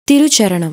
തിരുചരണം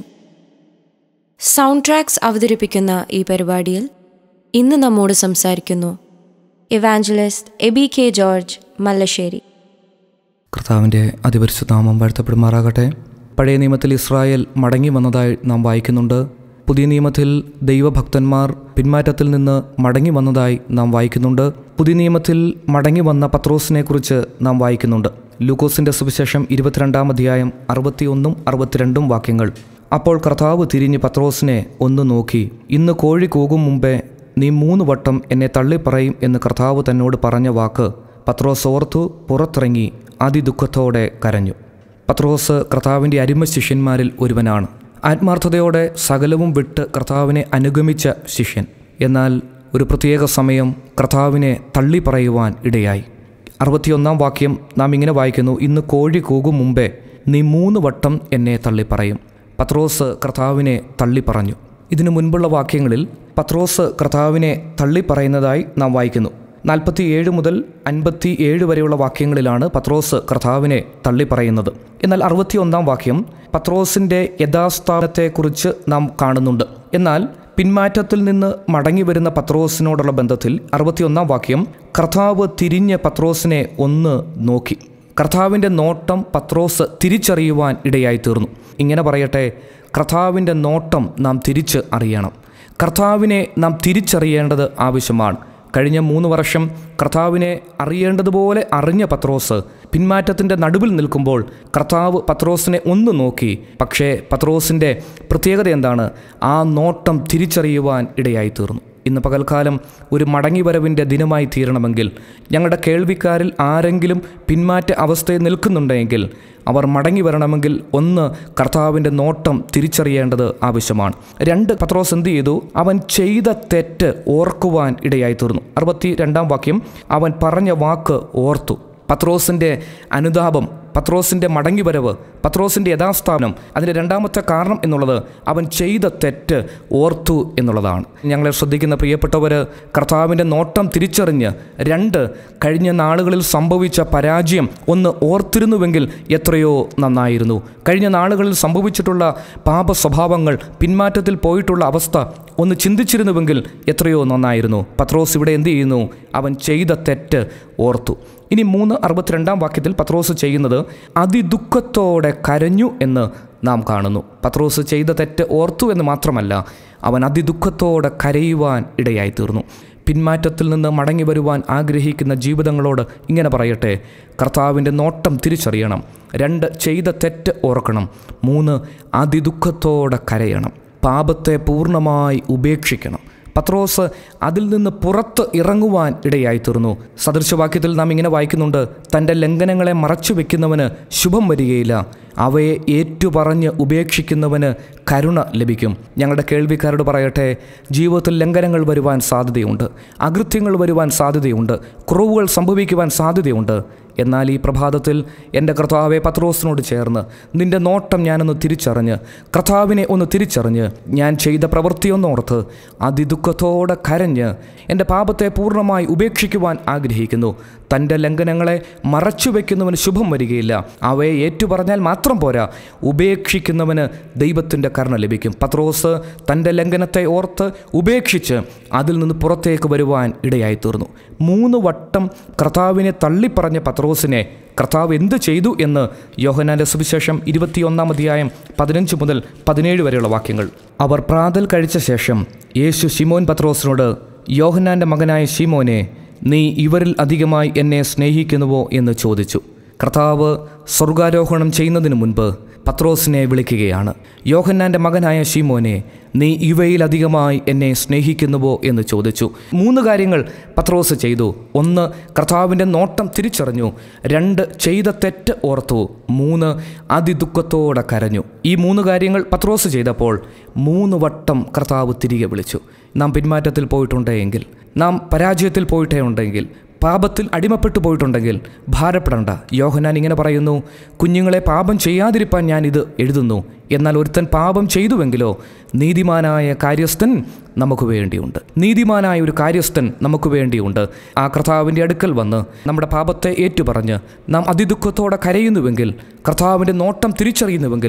sound tracks അവതരിപ്പിക്കുന്ന ഈ പരിപാടിയിൽ ഇന്ന് നമ്മോട് സംസാരിക്കുന്നു ഇവാഞ്ചലിസ്റ്റ് എബി കെ ജോർജ് മല്ലശ്ശേരി കർത്താവിൻ്റെ അതിപരിശുദ്ധ നാമം വാഴ്ത്തപ്പെടുമാറാകട്ടെ പഴയ നിയമത്തിൽ ഇസ്രായേൽ മടങ്ങി വന്നതായി നാം വായിക്കുന്നുണ്ട് പുതിയ നിയമത്തിൽ ദൈവഭക്തന്മാർ പിന്മാറ്റത്തിൽ നിന്ന് മടങ്ങി വന്നതായി നാം വായിക്കുന്നുണ്ട് പുതിയ നിയമത്തിൽ മടങ്ങി വന്ന പത്രോസിനെക്കുറിച്ച് നാം വായിക്കുന്നുണ്ട് ലൂക്കോസിൻ്റെ സുവിശേഷം ഇരുപത്തിരണ്ടാം അധ്യായം അറുപത്തിയൊന്നും അറുപത്തിരണ്ടും വാക്യങ്ങൾ അപ്പോൾ കർത്താവ് തിരിഞ്ഞ് പത്രോസിനെ ഒന്ന് നോക്കി ഇന്ന് കോഴി കൂകും മുമ്പേ നീ മൂന്ന് വട്ടം എന്നെ തള്ളിപ്പറയും എന്ന് കർത്താവ് തന്നോട് പറഞ്ഞ വാക്ക് പത്രോസ് ഓർത്തു പുറത്തിറങ്ങി അതിദുഃഖത്തോടെ കരഞ്ഞു പത്രോസ് കർത്താവിൻ്റെ അരിമ ശിഷ്യന്മാരിൽ ഒരുവനാണ് ആത്മാർത്ഥതയോടെ സകലവും വിട്ട് കർത്താവിനെ അനുഗമിച്ച ശിഷ്യൻ എന്നാൽ ഒരു പ്രത്യേക സമയം കർത്താവിനെ തള്ളി പറയുവാൻ ഇടയായി അറുപത്തിയൊന്നാം വാക്യം നാം ഇങ്ങനെ വായിക്കുന്നു ഇന്ന് കോഴി കൂകും മുമ്പേ നീ മൂന്ന് വട്ടം എന്നെ തള്ളിപ്പറയും പത്രോസ് കർത്താവിനെ തള്ളിപ്പറഞ്ഞു ഇതിനു മുൻപുള്ള വാക്യങ്ങളിൽ പത്രോസ് കർത്താവിനെ തള്ളിപ്പറയുന്നതായി നാം വായിക്കുന്നു നാൽപ്പത്തി ഏഴ് മുതൽ അൻപത്തി ഏഴ് വരെയുള്ള വാക്യങ്ങളിലാണ് പത്രോസ് കർത്താവിനെ തള്ളിപ്പറയുന്നത് എന്നാൽ അറുപത്തിയൊന്നാം വാക്യം പത്രോസിൻ്റെ യഥാസ്ഥാനത്തെക്കുറിച്ച് നാം കാണുന്നുണ്ട് എന്നാൽ പിന്മാറ്റത്തിൽ നിന്ന് മടങ്ങി വരുന്ന പത്രോസിനോടുള്ള ബന്ധത്തിൽ അറുപത്തിയൊന്നാം വാക്യം കർത്താവ് തിരിഞ്ഞ് പത്രോസിനെ ഒന്ന് നോക്കി കർത്താവിൻ്റെ നോട്ടം പത്രോസ് തിരിച്ചറിയുവാൻ ഇടയായി തീർന്നു ഇങ്ങനെ പറയട്ടെ കർത്താവിൻ്റെ നോട്ടം നാം തിരിച്ച് അറിയണം കർത്താവിനെ നാം തിരിച്ചറിയേണ്ടത് ആവശ്യമാണ് കഴിഞ്ഞ മൂന്ന് വർഷം കർത്താവിനെ അറിയേണ്ടതുപോലെ അറിഞ്ഞ പത്രോസ് പിന്മാറ്റത്തിൻ്റെ നടുവിൽ നിൽക്കുമ്പോൾ കർത്താവ് പത്രോസിനെ ഒന്ന് നോക്കി പക്ഷേ പത്രോസിൻ്റെ പ്രത്യേകത എന്താണ് ആ നോട്ടം തിരിച്ചറിയുവാൻ ഇടയായി തീർന്നു ഇന്ന് പകൽക്കാലം ഒരു മടങ്ങിവരവിൻ്റെ ദിനമായി തീരണമെങ്കിൽ ഞങ്ങളുടെ കേൾവിക്കാരിൽ ആരെങ്കിലും പിന്മാറ്റ അവസ്ഥയിൽ നിൽക്കുന്നുണ്ടെങ്കിൽ അവർ മടങ്ങി വരണമെങ്കിൽ ഒന്ന് കർത്താവിൻ്റെ നോട്ടം തിരിച്ചറിയേണ്ടത് ആവശ്യമാണ് രണ്ട് പത്രോസ് എന്ത് ചെയ്തു അവൻ ചെയ്ത തെറ്റ് ഓർക്കുവാൻ ഇടയായി തീർന്നു അറുപത്തി രണ്ടാം വാക്യം അവൻ പറഞ്ഞ വാക്ക് ഓർത്തു പത്രോസിൻ്റെ അനുതാപം പത്രോസിൻ്റെ മടങ്ങിവരവ് പത്രോസിൻ്റെ യഥാസ്ഥാനം അതിൻ്റെ രണ്ടാമത്തെ കാരണം എന്നുള്ളത് അവൻ ചെയ്ത തെറ്റ് ഓർത്തു എന്നുള്ളതാണ് ഞങ്ങളെ ശ്രദ്ധിക്കുന്ന പ്രിയപ്പെട്ടവർ കർത്താവിൻ്റെ നോട്ടം തിരിച്ചറിഞ്ഞ് രണ്ട് കഴിഞ്ഞ നാളുകളിൽ സംഭവിച്ച പരാജയം ഒന്ന് ഓർത്തിരുന്നുവെങ്കിൽ എത്രയോ നന്നായിരുന്നു കഴിഞ്ഞ നാളുകളിൽ സംഭവിച്ചിട്ടുള്ള പാപ സ്വഭാവങ്ങൾ പിന്മാറ്റത്തിൽ പോയിട്ടുള്ള അവസ്ഥ ഒന്ന് ചിന്തിച്ചിരുന്നുവെങ്കിൽ എത്രയോ നന്നായിരുന്നു പത്രോസ് ഇവിടെ എന്ത് ചെയ്യുന്നു അവൻ ചെയ്ത തെറ്റ് ഓർത്തു ഇനി മൂന്ന് അറുപത്തിരണ്ടാം വാക്യത്തിൽ പത്രോസ് ചെയ്യുന്നത് അതിദുഃഖത്തോടെ കരഞ്ഞു എന്ന് നാം കാണുന്നു പത്രോസ് ചെയ്ത തെറ്റ് ഓർത്തു എന്ന് മാത്രമല്ല അവൻ അതിദുഃഖത്തോടെ കരയുവാൻ ഇടയായി തീർന്നു പിന്മാറ്റത്തിൽ നിന്ന് മടങ്ങി വരുവാൻ ആഗ്രഹിക്കുന്ന ജീവിതങ്ങളോട് ഇങ്ങനെ പറയട്ടെ കർത്താവിൻ്റെ നോട്ടം തിരിച്ചറിയണം രണ്ട് ചെയ്ത തെറ്റ് ഓർക്കണം മൂന്ന് അതിദുഃഖത്തോടെ കരയണം പാപത്തെ പൂർണ്ണമായി ഉപേക്ഷിക്കണം പത്രോസ് അതിൽ നിന്ന് പുറത്ത് ഇറങ്ങുവാൻ ഇടയായി തീർന്നു സദൃശവാക്യത്തിൽ നാം ഇങ്ങനെ വായിക്കുന്നുണ്ട് തൻ്റെ ലംഘനങ്ങളെ മറച്ചു വെക്കുന്നവന് ശുഭം വരികയില്ല അവയെ ഏറ്റുപറഞ്ഞ് ഉപേക്ഷിക്കുന്നവന് കരുണ ലഭിക്കും ഞങ്ങളുടെ കേൾവിക്കാരോട് പറയട്ടെ ജീവിതത്തിൽ ലംഘനങ്ങൾ വരുവാൻ സാധ്യതയുണ്ട് അകൃത്യങ്ങൾ വരുവാൻ സാധ്യതയുണ്ട് കുറവുകൾ സംഭവിക്കുവാൻ സാധ്യതയുണ്ട് എന്നാൽ ഈ പ്രഭാതത്തിൽ എൻ്റെ കർത്താവെ പത്രോസിനോട് ചേർന്ന് നിൻ്റെ നോട്ടം ഞാനൊന്ന് തിരിച്ചറിഞ്ഞ് കർത്താവിനെ ഒന്ന് തിരിച്ചറിഞ്ഞ് ഞാൻ ചെയ്ത പ്രവൃത്തിയൊന്നോർത്ത് അതിദുഃഖത്തോടെ കരഞ്ഞ് എൻ്റെ പാപത്തെ പൂർണ്ണമായി ഉപേക്ഷിക്കുവാൻ ആഗ്രഹിക്കുന്നു തൻ്റെ ലംഘനങ്ങളെ മറച്ചു വയ്ക്കുന്നവന് ശുഭം വരികയില്ല അവയെ ഏറ്റുപറഞ്ഞാൽ മാത്രം പോരാ ഉപേക്ഷിക്കുന്നവന് ദൈവത്തിൻ്റെ കരുണ ലഭിക്കും പത്രോസ് തൻ്റെ ലംഘനത്തെ ഓർത്ത് ഉപേക്ഷിച്ച് അതിൽ നിന്ന് പുറത്തേക്ക് വരുവാൻ ഇടയായി തീർന്നു മൂന്ന് വട്ടം കർത്താവിനെ തള്ളിപ്പറഞ്ഞ പത്രോസിനെ കർത്താവ് എന്ത് ചെയ്തു എന്ന് യോഹനാൻ്റെ സുവിശേഷം ഇരുപത്തിയൊന്നാം അധ്യായം പതിനഞ്ച് മുതൽ പതിനേഴ് വരെയുള്ള വാക്യങ്ങൾ അവർ പ്രാതൽ കഴിച്ച ശേഷം യേശു ശിമോൻ പത്രോസിനോട് യോഹനാൻ്റെ മകനായ ശിമോനെ നീ ഇവരിൽ അധികമായി എന്നെ സ്നേഹിക്കുന്നുവോ എന്ന് ചോദിച്ചു കർത്താവ് സ്വർഗാരോഹണം ചെയ്യുന്നതിന് മുൻപ് പത്രോസിനെ വിളിക്കുകയാണ് യോഹന്നാൻ്റെ മകനായ ഷീമോനെ നീ ഇവയിലധികമായി എന്നെ സ്നേഹിക്കുന്നുവോ എന്ന് ചോദിച്ചു മൂന്ന് കാര്യങ്ങൾ പത്രോസ് ചെയ്തു ഒന്ന് കർത്താവിൻ്റെ നോട്ടം തിരിച്ചറിഞ്ഞു രണ്ട് ചെയ്ത തെറ്റ് ഓർത്തു മൂന്ന് അതിദുഃഖത്തോടെ കരഞ്ഞു ഈ മൂന്ന് കാര്യങ്ങൾ പത്രോസ് ചെയ്തപ്പോൾ മൂന്ന് വട്ടം കർത്താവ് തിരികെ വിളിച്ചു നാം പിന്മാറ്റത്തിൽ പോയിട്ടുണ്ടെങ്കിൽ നാം പരാജയത്തിൽ പോയിട്ടേ ഉണ്ടെങ്കിൽ പാപത്തിൽ അടിമപ്പെട്ടു പോയിട്ടുണ്ടെങ്കിൽ ഭാരപ്പെടണ്ട യോഹനാൻ ഇങ്ങനെ പറയുന്നു കുഞ്ഞുങ്ങളെ പാപം ചെയ്യാതിരിപ്പാൻ ഞാൻ ഇത് എഴുതുന്നു എന്നാൽ ഒരുത്തൻ പാപം ചെയ്തുവെങ്കിലോ നീതിമാനായ കാര്യസ്ഥൻ നമുക്ക് വേണ്ടിയുണ്ട് നീതിമാനായ ഒരു കാര്യസ്ഥൻ നമുക്ക് വേണ്ടിയുണ്ട് ആ കർത്താവിൻ്റെ അടുക്കൽ വന്ന് നമ്മുടെ പാപത്തെ ഏറ്റുപറഞ്ഞ് നാം അതിദുഃഖത്തോടെ കരയുന്നുവെങ്കിൽ കർത്താവിൻ്റെ നോട്ടം തിരിച്ചറിയുന്നുവെങ്കിൽ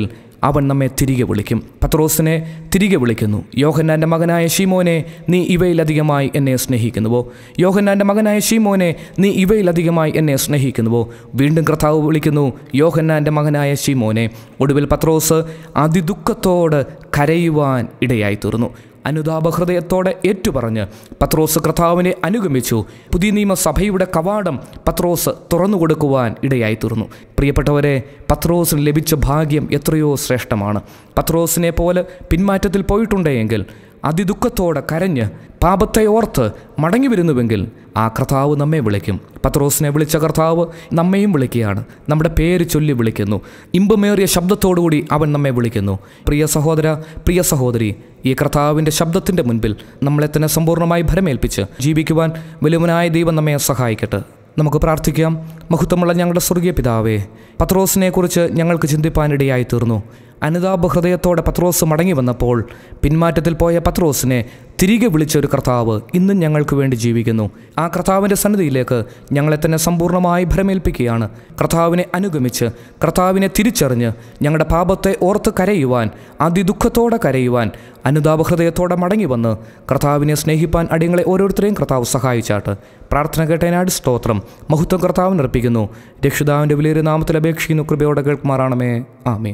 അവൻ നമ്മെ തിരികെ വിളിക്കും പത്രോസിനെ തിരികെ വിളിക്കുന്നു യോഹന്നാൻ്റെ മകനായ ഷീമോനെ നീ ഇവയിലധികമായി എന്നെ സ്നേഹിക്കുന്നുവോ യോഹന്നാൻ്റെ മകനായ ഷീമോനെ നീ ഇവയിലധികമായി എന്നെ സ്നേഹിക്കുന്നുവോ വീണ്ടും കർത്താവ് വിളിക്കുന്നു യോഹന്നാൻ്റെ മകനായ ഷീമോനെ ഒടുവിൽ പത്രോസ് അതിദുഃഖത്തോട് കരയുവാൻ ഇടയായി തീർന്നു അനുതാപഹൃദയത്തോടെ ഏറ്റുപറഞ്ഞ് പത്രോസ് കർത്താവിനെ അനുഗമിച്ചു പുതിയ നിയമസഭയുടെ കവാടം പത്രോസ് തുറന്നു കൊടുക്കുവാൻ ഇടയായി തീർന്നു പ്രിയപ്പെട്ടവരെ പത്രോസിന് ലഭിച്ച ഭാഗ്യം എത്രയോ ശ്രേഷ്ഠമാണ് പത്രോസിനെ പോലെ പിന്മാറ്റത്തിൽ പോയിട്ടുണ്ടെങ്കിൽ അതിദുഃഖത്തോടെ കരഞ്ഞ് പാപത്തെ ഓർത്ത് മടങ്ങി വരുന്നുവെങ്കിൽ ആ കർത്താവ് നമ്മെ വിളിക്കും പത്രോസിനെ വിളിച്ച കർത്താവ് നമ്മെയും വിളിക്കുകയാണ് നമ്മുടെ പേര് ചൊല്ലി വിളിക്കുന്നു ഇമ്പമേറിയ ശബ്ദത്തോടുകൂടി അവൻ നമ്മെ വിളിക്കുന്നു പ്രിയ സഹോദര പ്രിയ സഹോദരി ഈ കർത്താവിൻ്റെ ശബ്ദത്തിൻ്റെ മുൻപിൽ നമ്മളെ തന്നെ സമ്പൂർണ്ണമായി ഭരമേൽപ്പിച്ച് ജീവിക്കുവാൻ വലുവനായ ദൈവം നമ്മെ സഹായിക്കട്ടെ നമുക്ക് പ്രാർത്ഥിക്കാം മഹത്വമുള്ള ഞങ്ങളുടെ സ്വർഗീയ പിതാവേ പത്രോസിനെക്കുറിച്ച് ഞങ്ങൾക്ക് ചിന്തിപ്പാനിടയായി തീർന്നു അനുതാപ ഹൃദയത്തോടെ പത്രോസ് മടങ്ങി വന്നപ്പോൾ പിന്മാറ്റത്തിൽ പോയ പത്രോസിനെ തിരികെ വിളിച്ച ഒരു കർത്താവ് ഇന്നും ഞങ്ങൾക്ക് വേണ്ടി ജീവിക്കുന്നു ആ കർത്താവിൻ്റെ സന്നിധിയിലേക്ക് ഞങ്ങളെ തന്നെ സമ്പൂർണ്ണമായി ഭരമേൽപ്പിക്കുകയാണ് കർത്താവിനെ അനുഗമിച്ച് കർത്താവിനെ തിരിച്ചറിഞ്ഞ് ഞങ്ങളുടെ പാപത്തെ ഓർത്ത് കരയുവാൻ അതിദുഃഖത്തോടെ കരയുവാൻ അനുതാപ ഹൃദയത്തോടെ മടങ്ങി വന്ന് കർത്താവിനെ സ്നേഹിപ്പാൻ അടിയങ്ങളെ ഓരോരുത്തരെയും കർത്താവ് സഹായിച്ചാട്ട് പ്രാർത്ഥന കേട്ടതിനാട് സ്തോത്രം മഹത്വം കർത്താവിന് അർപ്പിക്കുന്നു രക്ഷിതാവിൻ്റെ വലിയൊരു നാമത്തിൽ അപേക്ഷിക്കുന്നു കൃപയോടെ കേൾക്കുമാറാണമേ ആമേ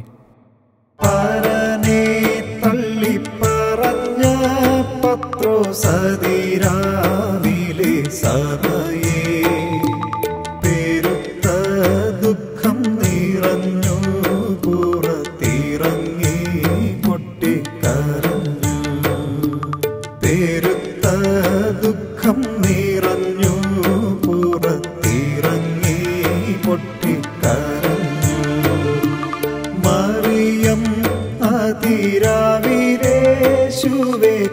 പരനെ തള്ളിപ്പറഞ്ഞ പത്രോ സതിരാവിലെ സഭയെ പെരുത്ത ദുഃഖം നിറഞ്ഞു പുറത്തിറങ്ങി പൊട്ടിക്കരഞ്ഞു പെരുത്ത ദുഃഖം നിറഞ്ഞു പുറത്തിറങ്ങി പൊട്ടിക്കരഞ്ഞു മറിയം അതിരാവിരേശുവെ